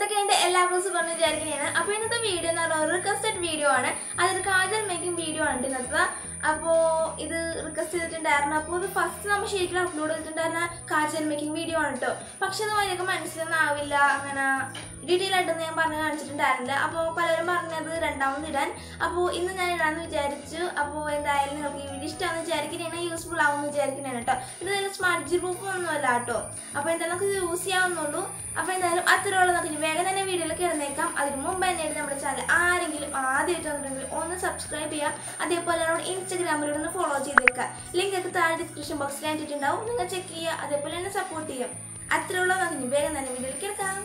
എന്തൊക്കെയുണ്ട് എല്ലാവർക്കും സുഖം വിചാരിക്കുന്നതാണ് അപ്പോൾ ഇന്നത്തെ വീഡിയോ എന്ന് പറഞ്ഞാൽ റിക്വസ്റ്റഡ് വീഡിയോ ആണ് അതൊരു കാജൽ മേക്കിംഗ് വീഡിയോ ആണ് ഇന്നത്തെ അപ്പോൾ ഇത് റിക്വസ്റ്റ് ചെയ്തിട്ടുണ്ടായിരുന്നു അപ്പോൾ ഇത് ഫസ്റ്റ് നമ്മൾ ശരിക്കും അപ്ലോഡ് ചെയ്തിട്ടുണ്ടായിരുന്ന കാജൽ മേക്കിംഗ് വീഡിയോ ആണ് കേട്ടോ പക്ഷെ അത് വലിയൊക്കെ മനസ്സിലൊന്നാവില്ല അങ്ങനെ ഡീറ്റെയിൽ ആയിട്ടൊന്നും ഞാൻ പറഞ്ഞ് കാണിച്ചിട്ടുണ്ടായിരുന്നില്ല അപ്പോൾ പലരും പറഞ്ഞത് രണ്ടാമത് ഇടാൻ അപ്പോൾ ഇന്ന് ഞാൻ ഇടാന്ന് വിചാരിച്ചു അപ്പോൾ എന്തായാലും നിങ്ങൾക്ക് ഈ വീഡിയോ ഇഷ്ടമാണെന്ന് വിചാരിക്കുന്നതാണ് യൂസ്ഫുൾ ആവുമെന്ന് വിചാരിക്കുന്നതാണ് കേട്ടോ ഇത് നല്ല സ്മാർട്ട് ജി പ്രൂഫ് ഒന്നുമല്ല കേട്ടോ അപ്പോൾ എന്തായാലും നമുക്ക് യൂസ് ചെയ്യാവുന്നുള്ളൂ അപ്പോൾ എന്തായാലും അത്രയുള്ള നമുക്ക് വേഗം തന്നെ വീഡിയോയിൽ കിടന്നേക്കാം അതിന് മുമ്പ് തന്നെയായിട്ട് നമ്മുടെ ചാനൽ ആരെങ്കിലും ആദ്യമായിട്ട് വന്നിട്ടുണ്ടെങ്കിൽ ഒന്ന് സബ്സ്ക്രൈബ് ചെയ്യുക അതേപോലെ നമ്മുടെ ഇൻസ്റ്റാഗ്രാമിലൂടെ ഒന്ന് ഫോളോ ചെയ്തേക്കുക ലിങ്ക് ഒക്കെ താഴെ ഡിസ്ക്രിപ്ഷൻ ബോക്സിൽ ആയിട്ടുണ്ടാവും നിങ്ങൾ ചെക്ക് ചെയ്യുക അതേപോലെ തന്നെ സപ്പോർട്ട് ചെയ്യാം അത്രയുള്ള നമുക്ക് വേഗം തന്നെ വീഡിയോയിൽ കിടക്കാം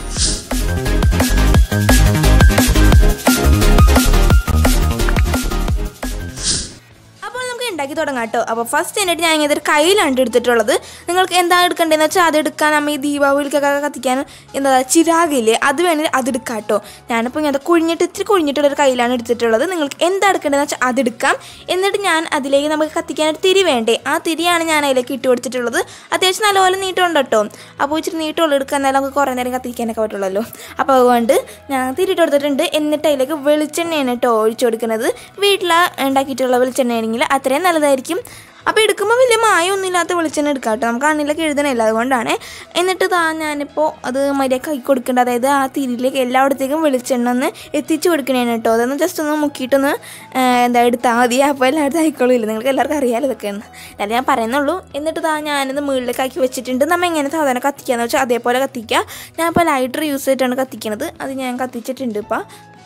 അപ്പോൾ നമുക്ക് ഉണ്ടാക്കി തുടങ്ങാം കേട്ടോ അപ്പോൾ ഫസ്റ്റ് എന്നിട്ട് ഞാൻ ഇങ്ങനെ ഒരു കയ്യിലാണ് എടുത്തിട്ടുള്ളത് നിങ്ങൾക്ക് എന്താണ് എടുക്കേണ്ടതെന്ന് വെച്ചാൽ അത് എടുക്കാൻ നമ്മൾ ഈ ദീപാവലിക്കൊക്കെ കത്തിക്കാൻ എന്താ ചിരാകില്ലേ അത് വേണമെങ്കിൽ അത് എടുക്കാം കേട്ടോ ഞാനിപ്പോൾ ഇങ്ങനത്തെ കുഴിഞ്ഞിട്ട് ഇത്തിരി കുഴിഞ്ഞിട്ടുള്ളൊരു കയ്യിലാണ് എടുത്തിട്ടുള്ളത് നിങ്ങൾക്ക് എന്താ എടുക്കേണ്ടതെന്ന് വെച്ചാൽ അതെടുക്കാം എന്നിട്ട് ഞാൻ അതിലേക്ക് നമുക്ക് കത്തിക്കാൻ ഒരു തിരി വേണ്ടേ ആ തിരിയാണ് ഞാൻ അതിലേക്ക് ഇട്ട് കൊടുത്തിട്ടുള്ളത് അത്യാവശ്യം നല്ലപോലെ നീട്ടമുണ്ട് കേട്ടോ അപ്പോൾ ഇച്ചിരി നീട്ടമുള്ള എടുക്കാൻ എന്നാലും നമുക്ക് കുറേ നേരം കത്തിക്കാനൊക്കെ പറ്റുള്ളൂ അപ്പോൾ അതുകൊണ്ട് ഞാൻ തിരിയിട്ട് കൊടുത്തിട്ടുണ്ട് എന്നിട്ട് അതിലേക്ക് വെളിച്ചെണ്ണയാണ് കേട്ടോ ഒഴിച്ചു കൊടുക്കുന്നത് വീട്ടിൽ ഉണ്ടാക്കിയിട്ടുള്ള വെളിച്ചെണ്ണയാണെങ്കിൽ അത്രയും നല്ലതായിരിക്കും അപ്പോൾ എടുക്കുമ്പോൾ വലിയ മായമൊന്നും ഇല്ലാത്ത വെളിച്ചെണ്ണ എടുക്കാം കേട്ടോ നമുക്ക് കണ്ണിലൊക്കെ എഴുതണമില്ല അതുകൊണ്ടാണ് എന്നിട്ട് താ ഞാനിപ്പോൾ അത് മര്യാദ കൈ കൊടുക്കേണ്ട അതായത് ആ തിരിയിലേക്ക് എല്ലായിടത്തേക്കും വെളിച്ചെണ്ണ ഒന്ന് എത്തിച്ചു കൊടുക്കണേണ് കേട്ടോ അതൊന്ന് ജസ്റ്റ് ഒന്ന് മുക്കിയിട്ടൊന്ന് ആ, എന്താ എടുത്താൽ മതി അപ്പോൾ എല്ലായിടത്തും ആയിക്കോളില്ല നിങ്ങൾക്ക് എല്ലാവർക്കും അറിയാലോ ഇതൊക്കെയാണ് എന്നാലും ഞാൻ പറയുന്നുള്ളൂ എന്നിട്ട് താ ഞാനിത് മുകളിലേക്ക് ആക്കി വെച്ചിട്ടുണ്ട് നമ്മൾ എങ്ങനെ സാധാരണ കത്തിക്കാന്ന് വെച്ചാൽ അതേപോലെ കത്തിക്കുക ഞാൻ ഇപ്പോൾ ലൈറ്റർ യൂസ് ചെയ്തിട്ടാണ് കത്തിക്കുന്നത് അത് ഞാൻ കത്തിച്ചിട്ടുണ്ട് ഇപ്പോൾ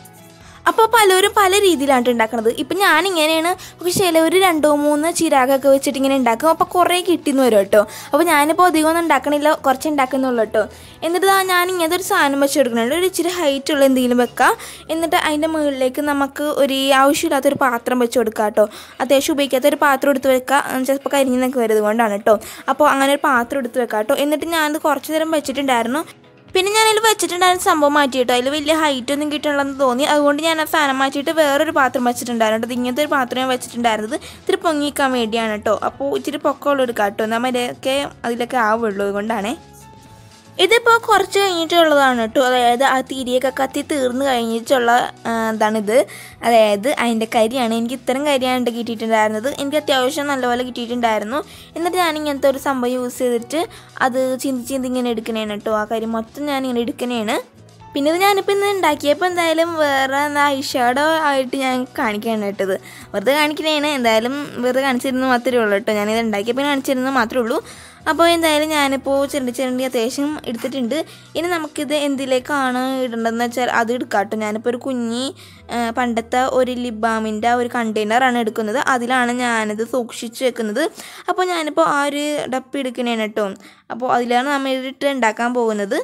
അപ്പോൾ പലരും പല രീതിയിലാണ് ഉണ്ടാക്കുന്നത് ഇപ്പം ഞാൻ ഇങ്ങനെയാണ് പക്ഷെ ചിലവർ രണ്ടോ മൂന്ന് ചിരാഗൊക്കെ വെച്ചിട്ട് ഇങ്ങനെ ഉണ്ടാക്കും അപ്പോൾ കുറേ കിട്ടിന്ന് വരും കേട്ടോ അപ്പോൾ ഞാനിപ്പോൾ അധികം ഒന്നും ഉണ്ടാക്കണില്ല കുറച്ച് ഉണ്ടാക്കുന്നുള്ളൂ കേട്ടോ എന്നിട്ട് ദാ ഞാൻ ഇങ്ങനത്തെ ഒരു സാധനം വെച്ച് കൊടുക്കുന്നുണ്ട് ഒരു ഇച്ചിരി ഹൈറ്റ് ഉള്ള എന്തെങ്കിലും വെക്കാം എന്നിട്ട് അതിൻ്റെ മുകളിലേക്ക് നമുക്ക് ഒരു ആവശ്യമില്ലാത്തൊരു പാത്രം വെച്ച് കൊടുക്കാം കേട്ടോ അത്യാവശ്യം ഉപയോഗിക്കാത്ത ഒരു പാത്രം എടുത്ത് വെക്കുക ചിലപ്പോൾ കരിഞ്ഞെന്നൊക്കെ വരുന്നത് കൊണ്ടാണ് കേട്ടോ അപ്പോൾ അങ്ങനെ ഒരു പാത്രം എടുത്ത് വെക്കാം കേട്ടോ എന്നിട്ട് ഞാനത് കുറച്ച് നേരം വെച്ചിട്ടുണ്ടായിരുന്നു പിന്നെ ഞാൻ അതിൽ വെച്ചിട്ടുണ്ടായിരുന്ന സംഭവം മാറ്റിയിട്ടോ അതിൽ വലിയ ഹൈറ്റ് ഒന്നും കിട്ടണമെന്ന് തോന്നി അതുകൊണ്ട് ഞാൻ ആ സാധനം മാറ്റിയിട്ട് വേറൊരു പാത്രം വെച്ചിട്ടുണ്ടായിരുന്നു കേട്ടോ ഇങ്ങനത്തെ ഒരു പാത്രം ഞാൻ വെച്ചിട്ടുണ്ടായിരുന്നത് ഇത്തിരി പൊങ്ങിക്കാൻ വേണ്ടിയാണ് കേട്ടോ അപ്പോൾ ഇച്ചിരി പൊക്കമുള്ള എടുക്കാം കേട്ടോ എന്നാൽ മര്യാദയൊക്കെ അതിലൊക്കെ ആവുള്ളൂ അതുകൊണ്ടാണേ ഇതിപ്പോൾ കുറച്ച് കഴിഞ്ഞിട്ടുള്ളതാണ് കേട്ടോ അതായത് ആ തിരിയൊക്കെ കത്തി തീർന്നു കഴിഞ്ഞിട്ടുള്ള ആ, ഇതാണിത് അതായത് അതിൻ്റെ കരിയാണ് എനിക്ക് ഇത്തരം കരിയാണ് ഉണ്ട് കിട്ടിയിട്ടുണ്ടായിരുന്നത് എനിക്ക് അത്യാവശ്യം നല്ലപോലെ കിട്ടിയിട്ടുണ്ടായിരുന്നു എന്നിട്ട് ഞാൻ ഇങ്ങനത്തെ ഒരു സംഭവം യൂസ് ചെയ്തിട്ട് അത് ചിന്തി ചിന്തി ഇങ്ങനെ എടുക്കണേണ് കേട്ടോ ആ കരി മൊത്തം ഞാൻ ഇങ്ങനെ എടുക്കണേണ് പിന്നെ ഇത് ഞാനിപ്പോൾ ഇന്ന് ഉണ്ടാക്കിയപ്പോൾ എന്തായാലും വേറെ എന്താ ഐഷാഡോ ആയിട്ട് ഞാൻ കാണിക്കാണ് കേട്ടത് വെറുതെ കാണിക്കണേണ് എന്തായാലും വെറുതെ കാണിച്ചിരുന്നത് മാത്രമേ ഉള്ളൂ കേട്ടോ ഞാനിത് ഉണ്ടാക്കിയപ്പോൾ കാണിച്ചിരുന്നത് മാത്രമേ ഉള്ളൂ അപ്പോൾ എന്തായാലും ഞാനിപ്പോൾ ചിരണ്ടി ചിരണ്ടി അത്യാവശ്യം എടുത്തിട്ടുണ്ട് ഇനി നമുക്കിത് എന്തിലേക്കാണ് ഇടേണ്ടതെന്ന് വെച്ചാൽ അത് എടുക്കാം കേട്ടോ ഞാനിപ്പോൾ ഒരു കുഞ്ഞി ആ, പണ്ടത്തെ ഒരു ലിബാമിൻ്റെ ഒരു കണ്ടെയ്നറാണ് എടുക്കുന്നത് അതിലാണ് ഞാനിത് സൂക്ഷിച്ച് വെക്കുന്നത് അപ്പോൾ ഞാനിപ്പോൾ ആ ഒരു ഡപ്പി എടുക്കണേണ് കേട്ടോ അപ്പോൾ അതിലാണ് നമ്മൾ ഇതിട്ട് ഉണ്ടാക്കാൻ പോകുന്നത്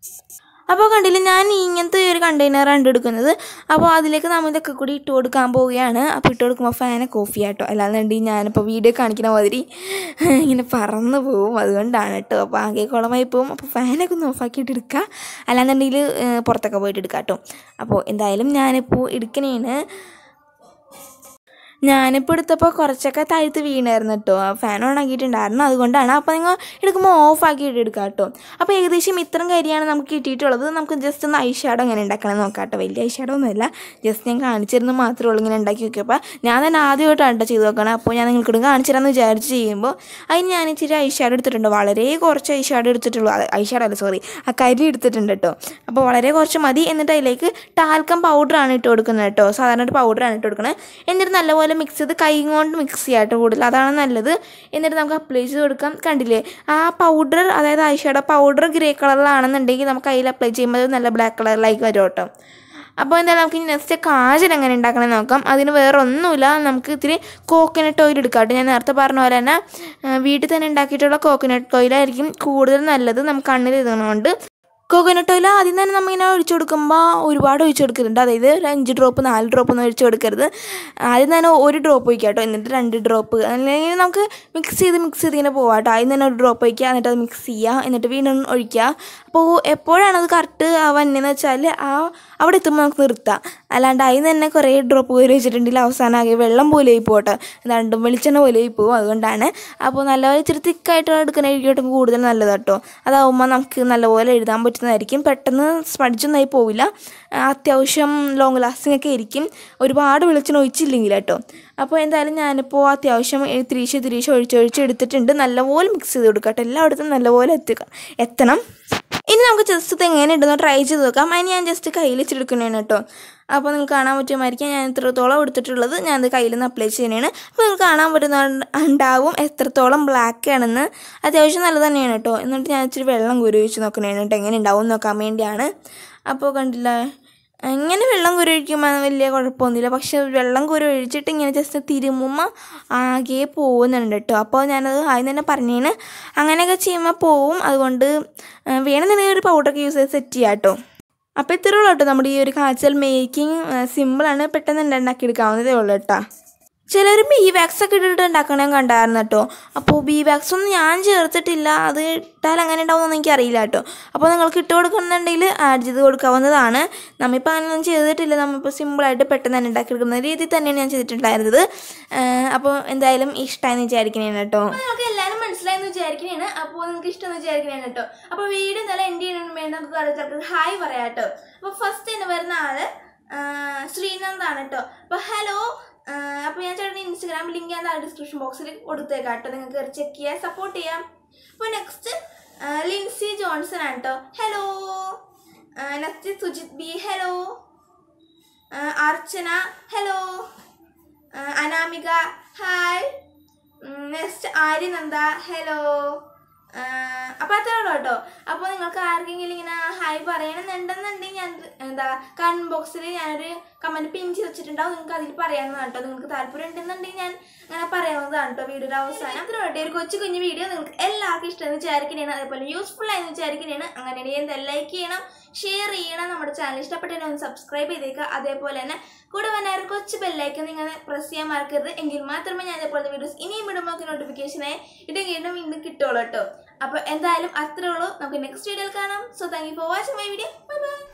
അപ്പോൾ കണ്ടില്ല ഞാൻ ഇങ്ങനത്തെ ഒരു കണ്ടെയ്നറാണ് എടുക്കുന്നത് അപ്പോൾ അതിലേക്ക് നമ്മൾ ഇതൊക്കെ കൂടി ഇട്ട് കൊടുക്കാൻ പോവുകയാണ് അപ്പോൾ ഇട്ട് കൊടുക്കുമ്പോൾ ഫാനൊക്കെ ഓഫ് ചെയ്യാം കേട്ടോ അല്ലാന്നുണ്ടെങ്കിൽ ഞാനിപ്പോൾ വീഡിയോ കാണിക്കുന്ന മാതിരി ഇങ്ങനെ പറന്ന് പോവും അതുകൊണ്ടാണ് കേട്ടോ അപ്പോൾ ആകെ കുളമായി പോവും അപ്പോൾ ഫാനൊക്കെ ഒന്ന് ഓഫാക്കിയിട്ട് എടുക്കുക അല്ലാന്നുണ്ടെങ്കിൽ ഏഹ്, പുറത്തൊക്കെ പോയിട്ട് എടുക്കാം കേട്ടോ അപ്പോൾ എന്തായാലും ഞാനിപ്പോൾ എടുക്കണേന് ഞാനിപ്പോൾ എടുത്തപ്പോൾ കുറച്ചൊക്കെ താഴ്ത്ത് വീണായിരുന്നു കേട്ടോ ആ ഫാൻ ഓൺ ആക്കിയിട്ടുണ്ടായിരുന്നു അതുകൊണ്ടാണ് അപ്പോൾ നിങ്ങൾ എടുക്കുമ്പോൾ ഓഫ് ആക്കിയിട്ട് എടുക്കാം കേട്ടോ അപ്പോൾ ഏകദേശം ഇത്രയും കരിയാണ് നമുക്ക് കിട്ടിയിട്ടുള്ളത് നമുക്ക് ജസ്റ്റ് ഒന്ന് ഐഷാഡോ എങ്ങനെ ഉണ്ടാക്കണം നോക്കാം കേട്ടോ വലിയ ഐഷാഡോ ഒന്നുമല്ല ജസ്റ്റ് ഞാൻ കാണിച്ചിരുന്നു മാത്രമേ ഉള്ളൂ ഇങ്ങനെ ഉണ്ടാക്കി നോക്കിയപ്പോൾ ഞാൻ തന്നെ ആദ്യമായിട്ടാണ് കേട്ടോ ചെയ്ത് നോക്കണം അപ്പോൾ ഞാൻ നിങ്ങൾക്ക് കാണിച്ചു തരാമെന്ന് വിചാരിച്ച് ചെയ്യുമ്പോൾ അതിന് ഞാൻ ഇച്ചിരി ഐഷാഡോ എടുത്തിട്ടുണ്ട് വളരെ കുറച്ച് ഐഷാഡോ എടുത്തിട്ടുള്ളൂ ഐഷാഡോ അല്ല സോറി ആ കരി എടുത്തിട്ടുണ്ട് കേട്ടോ അപ്പോൾ വളരെ കുറച്ച് മതി എന്നിട്ട് അതിലേക്ക് ടാൽക്കം പൗഡറാണ് ഇട്ട് കൊടുക്കുന്നത് കേട്ടോ സാധാരണ ഒരു പൗഡറാണ് ഇട്ട് കൊടുക്കുന്നത് എന്നിട്ട് നല്ലപോലെ മിക്സ് ചെയ്ത് കൈ കൊണ്ട് മിക്സ് ചെയ്യാം കേട്ടോ കൂടുതൽ അതാണ് നല്ലത് എന്നിട്ട് നമുക്ക് അപ്ലൈ ചെയ്ത് കൊടുക്കാം കണ്ടില്ലേ ആ പൗഡർ അതായത് ഐഷാഡോ പൗഡർ ഗ്രേ കളറിലാണെന്നുണ്ടെങ്കിൽ നമുക്ക് അതിൽ അപ്ലൈ ചെയ്യുമ്പോൾ അത് നല്ല ബ്ലാക്ക് കളറിലേക്ക് വരും കേട്ടോ അപ്പോൾ എന്തായാലും നമുക്ക് നെക്സ്റ്റ് കാജൽ എങ്ങനെ ഉണ്ടാക്കണമെന്ന് നോക്കാം അതിന് വേറെ ഒന്നുമില്ല നമുക്ക് ഇത്തിരി കോക്കനട്ട് ഓയിൽ എടുക്കാം കേട്ടോ ഞാൻ നേരത്തെ പറഞ്ഞ പോലെ തന്നെ ആ, വീട്ടിൽ തന്നെ ഉണ്ടാക്കിയിട്ടുള്ള കോക്കനട്ട് ഓയിലായിരിക്കും കൂടുതൽ നല്ലത് നമുക്ക് കണ്ണിൽ ഇതുകൊണ്ട് കോക്കനട്ട് ഓയിൽ ആദ്യം തന്നെ നമ്മളിങ്ങനെ ഒഴിച്ചു കൊടുക്കുമ്പോൾ ഒരുപാട് ഒഴിച്ചു കൊടുക്കുന്നുണ്ട് അതായത് ഒരു അഞ്ച് ഡ്രോപ്പ് നാല് ഡ്രോപ്പ് ഒന്നും ഒഴിച്ചു കൊടുക്കരുത് ആദ്യം തന്നെ ഒരു ഡ്രോപ്പ് ഒഴിക്കുക കേട്ടോ എന്നിട്ട് രണ്ട് ഡ്രോപ്പ് അല്ലെങ്കിൽ നമുക്ക് മിക്സ് ചെയ്ത് മിക്സ് ചെയ്ത് ഇങ്ങനെ പോവാം കേട്ടോ ആദ്യം തന്നെ ഒരു ഡ്രോപ്പ് ഒഴിക്കുക എന്നിട്ട് അത് മിക്സ് ചെയ്യുക എന്നിട്ട് വീണ്ടും ഒഴിക്കുക അപ്പോൾ എപ്പോഴാണ് അത് കറക്റ്റ് വന്നതെന്ന് വെച്ചാൽ ആ അവിടെ എത്തുമ്പോൾ നമുക്ക് നിർത്താം അല്ലാണ്ട് അതിന് തന്നെ കുറേ ഡ്രോപ്പ് കോരി വെച്ചിട്ടുണ്ടെങ്കിൽ അവസാനം ആകെ വെള്ളം പോലെ ആയി പോട്ടെ രണ്ടും വെളിച്ചെണ്ണ പോലെ ആയി പോകും അതുകൊണ്ടാണ് അപ്പോൾ നല്ലപോലെ ഇച്ചിരി തിക്കായിട്ട് എടുക്കുന്ന എഴുതിയിട്ട് കൂടുതൽ നല്ലത് കേട്ടോ അതാവുമ്പോൾ നമുക്ക് നല്ലപോലെ എഴുതാൻ പറ്റുന്നതായിരിക്കും പെട്ടെന്ന് പഠിച്ചൊന്നായി പോവില്ല ആ, അത്യാവശ്യം ലോങ് ലാസ്റ്റിംഗ് ഒക്കെ ആയിരിക്കും ഒരുപാട് വെളിച്ചെണ്ണ ഒഴിച്ചില്ലെങ്കിൽ കേട്ടോ അപ്പോൾ എന്തായാലും ഞാനിപ്പോൾ അത്യാവശ്യം തിരീശ് തിരീശ് ഒഴിച്ചൊഴിച്ച് എടുത്തിട്ടുണ്ട് നല്ലപോലെ മിക്സ് ചെയ്ത് കൊടുക്കാം കേട്ടോ എല്ലായിടത്തും നല്ലപോലെ എത്തിക്കാം എത്തണം ഇനി നമുക്ക് ജസ്റ്റ് ഇത് എങ്ങനെ ഇടുന്നു ട്രൈ ചെയ്ത് നോക്കാം അതിന് ഞാൻ ജസ്റ്റ് കയ്യിൽ വെച്ചെടുക്കുന്നതാണ് കേട്ടോ അപ്പോൾ നിങ്ങൾക്ക് കാണാൻ പറ്റുമായിരിക്കും ഞാൻ എത്രത്തോളം എടുത്തിട്ടുള്ളത് ഞാൻ അത് കയ്യിൽ നിന്ന് അപ്ലൈ ചെയ്യുന്നതാണ് അപ്പോൾ നിങ്ങൾക്ക് കാണാൻ പറ്റുന്ന ഉണ്ടാവും എത്രത്തോളം ബ്ലാക്ക് ആണെന്ന് അത്യാവശ്യം നല്ലത് തന്നെയാണ് കേട്ടോ എന്നിട്ട് ഞാൻ ഇച്ചിരി വെള്ളം കുരു ഒഴിച്ച് നോക്കുന്നതാണ് കേട്ടോ എങ്ങനെ ഉണ്ടാവും എന്ന് നോക്കാൻ വേണ്ടിയാണ് അപ്പോൾ കണ്ടില്ല ഇങ്ങനെ വെള്ളം കുരു ഒഴിക്കുമ്പോൾ വലിയ കുഴപ്പമൊന്നുമില്ല പക്ഷെ വെള്ളം കുരു ഒഴിച്ചിട്ട് ഇങ്ങനെ ജസ്റ്റ് തിരുമ്മുമ്പോൾ ആകെ പോകുന്നുണ്ട് കേട്ടോ അപ്പോൾ ഞാനത് ആദ്യം തന്നെ പറഞ്ഞേന് അങ്ങനെയൊക്കെ ചെയ്യുമ്പോൾ പോവും അതുകൊണ്ട് ആ, വേണമെന്നുണ്ടെങ്കിൽ ഒരു പൗഡറൊക്കെ യൂസ് ചെയ്ത് സെറ്റ് ചെയ്യാം കേട്ടോ അപ്പോൾ ഇത്രയേ ഉള്ളൂ കേട്ടോ നമ്മുടെ ഈ ഒരു കാച്ചൽ മേക്കിംഗ് സിമ്പിളാണ് പെട്ടെന്ന് ഉണ്ടാക്കി എടുക്കാവുന്നതേ ഉള്ളൂ കേട്ടോ ചിലർ ബി വാക്സ് ഒക്കെ ഇട്ടിട്ട് ഉണ്ടാക്കണേ കണ്ടായിരുന്നു കേട്ടോ അപ്പോൾ ബി വാക്സ് ഒന്നും ഞാൻ ചേർത്തിട്ടില്ല അത് ഇട്ടാൽ അങ്ങനെ ഉണ്ടാവുമെന്ന് എനിക്കറിയില്ല കേട്ടോ അപ്പോൾ നിങ്ങൾക്ക് ഇട്ട് കൊടുക്കണമെന്നുണ്ടെങ്കിൽ ആഡ് ചെയ്ത് കൊടുക്കാവുന്നതാണ് നമ്മിപ്പോൾ അങ്ങനെയൊന്നും ചെയ്തിട്ടില്ല നമ്മളിപ്പോൾ സിമ്പിളായിട്ട് പെട്ടെന്ന് തന്നെ ഉണ്ടാക്കിയെടുക്കുന്ന രീതിയിൽ തന്നെയാണ് ഞാൻ ചെയ്തിട്ടുണ്ടായിരുന്നത് ആഹ് അപ്പോൾ എന്തായാലും ഇഷ്ടമായെന്ന് വിചാരിക്കണേണ് കേട്ടോ നിങ്ങൾക്ക് എല്ലാവരും മനസ്സിലായെന്ന് വിചാരിക്കണേണ് അപ്പോൾ നിങ്ങൾക്ക് ഇഷ്ടമെന്ന് വിചാരിക്കണേണ് കേട്ടോ അപ്പോൾ വീഡിയോ എന്തായാലും എൻ്റെ ചെയ്യണമെന്ന് വേണ്ടി നമുക്ക് കുറച്ച് ഹായ് പറയാം കേട്ടോ അപ്പോൾ ഫസ്റ്റ് തന്നെ വരുന്ന ആള് ആഹ് ശ്രീനന്ദാണ് കേട്ടോ അപ്പോൾ ഹലോ അപ്പോൾ ഞാൻ ചേട്ടൻ ഇൻസ്റ്റാഗ്രാം ലിങ്ക് ഞാൻ ഡിസ്ക്രിപ്ഷൻ ബോക്സിൽ കൊടുത്തേക്കാം കേട്ടോ നിങ്ങൾക്ക് കയറി ചെക്ക് ചെയ്യാം സപ്പോർട്ട് ചെയ്യാം അപ്പോൾ നെക്സ്റ്റ് ലിൻസി ജോൺസൺ ആണ് കേട്ടോ hello next Sujith B hello Archana hello Anamika hi next Aryananda hello അപ്പോൾ അത്രേ ഉള്ളൂ കേട്ടോ അപ്പോൾ നിങ്ങൾക്ക് ആർക്കെങ്കിലും ഇങ്ങനെ ഹായ് പറയണമെന്നുണ്ടെന്നുണ്ടെങ്കിൽ ഞാൻ എന്താ കമൻറ്റ് ബോക്സിൽ ഞാനൊരു കമൻറ്റ് പിൻ ചെയ്ത് വെച്ചിട്ടുണ്ടാവും നിങ്ങൾക്ക് അതിൽ പറയാവുന്നതാണ് കേട്ടോ നിങ്ങൾക്ക് താല്പര്യം ഉണ്ടെന്നുണ്ടെങ്കിൽ ഞാൻ അങ്ങനെ പറയാവുന്നതാണ് കേട്ടോ വീഡിയോയുടെ അവസാനം അത്ര കേട്ടോ ഒരു കൊച്ചു കുഞ്ഞു വീഡിയോ നിങ്ങൾക്ക് എല്ലാവർക്കും ഇഷ്ടമെന്ന് വിചാരിക്കുന്നതാണ് അതേപോലെ യൂസ്ഫുൾ ആയെന്ന് വിചാരിക്കുന്നതാണ് അങ്ങനെയാണെങ്കിൽ എന്താ ലൈക്ക് ചെയ്യണം ഷെയർ ചെയ്യണം നമ്മുടെ ചാനൽ ഇഷ്ടപ്പെട്ടതിനെ ഒന്ന് സബ്സ്ക്രൈബ് ചെയ്തേക്കുക അതേപോലെ തന്നെ കൂടെ വന്ന ഒരു കൊച്ചു ബെല്ലൈക്കൻ നിങ്ങൾ പ്രസ് ചെയ്യാൻ മറക്കരുത് എങ്കിൽ മാത്രമേ ഞാൻ അതേപോലത്തെ വീഡിയോസ് ഇനിയും ഇടുമ്പോൾ നോട്ടിഫിക്കേഷനായി ഇടും വീണ്ടും വീണ്ടും കിട്ടുള്ളൂ കേട്ടോ അപ്പോൾ എന്തായാലും അത്രേ ഉള്ളൂ നമുക്ക് നെക്സ്റ്റ് വീഡിയോയിൽ കാണാം so thank you for watching my video bye by